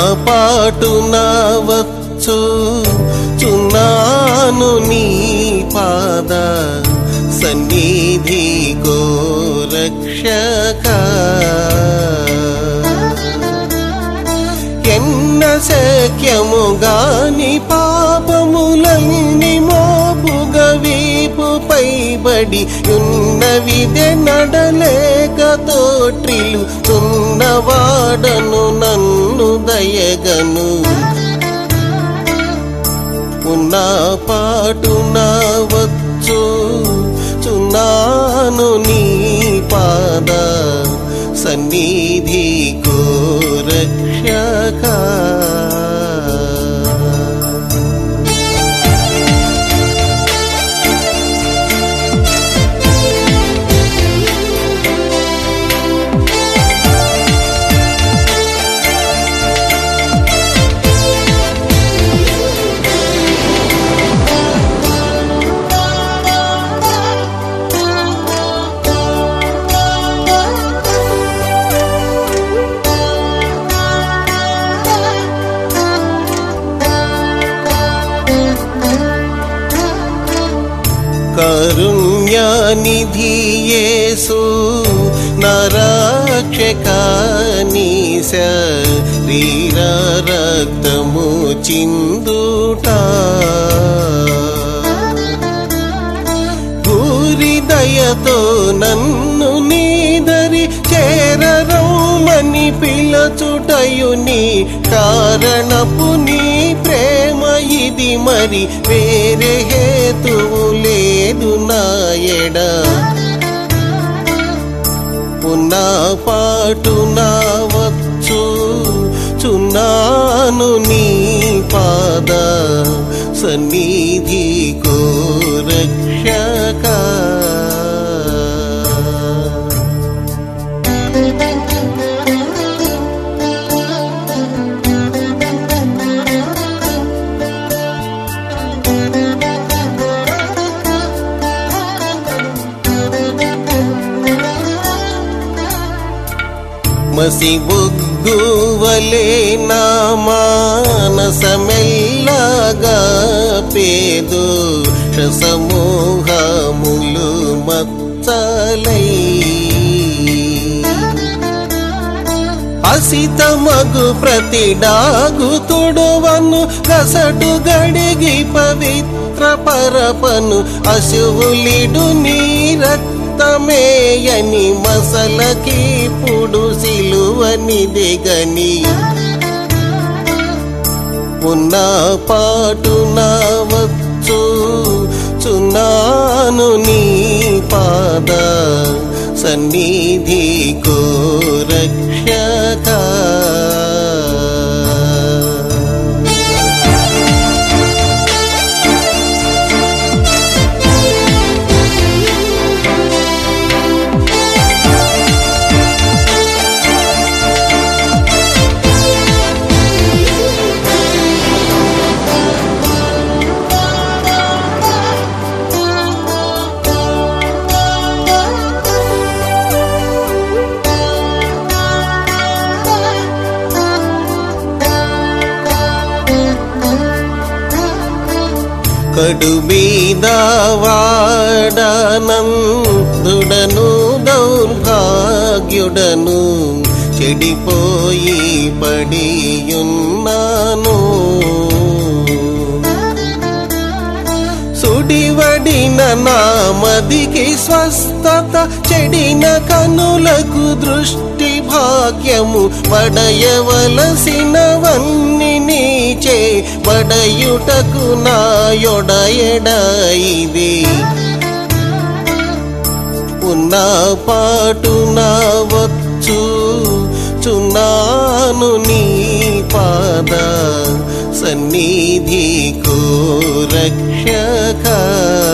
పాటు వచ్చు చున్నాను నీ పాద సన్నిధి కో రక్షక ఎన్న శక్యము గాని పాపములన్నీ మోపుగా వీపుపై బడి ఉన్నవిదే నడలేక తోట్రిలు చున్నవాడను నన్ను దయగను ఉన్న పాటు వచ్చు చున్నాను నీ పాద సన్నిధి కో రక్షక కరుణ్యానిధి యేసు నరాక్షకాని శరీర రక్తము చిందుట భూరి దయతో నన్ను నీదరి చేరరౌమని పిలచుటయు నీ కారణపు నీ ప్రేమ ఇది మరి వేరే హేతువు లేదు నాయడ ఉన్న పాటు వచ్చు చున్నాను నీ పాద సన్నిధి కో రక్షక మసి బుగ్గువలే నా మానసమెల్లగా పేదు సమూహములు మచ్చలై అసితమగు ప్రతి డాగు తొడవను కసటు గడిగి పవిత్ర పరపను అశువులిడు నీ రక్తమేయని మసలకి పుడు సిలువని దిగని ఉన్న పాటు వచ్చు చున్నాను నీ పాద సన్నిధి కో రక్షక కడు వాడనందుడను దౌర్భాగ్యుడను చెడిపోయి పడియున్నాను సుడివడిన నామదికి స్వస్థత చెడిన కనులకు దృష్టి భాగ్యము పడయవలసినవన్నీ నీచే పడయుటకు నాయొడయడ ఇది ఉన్న పాటు వచ్చు చున్నాను నీ పాద సన్నిధి కో రక్షక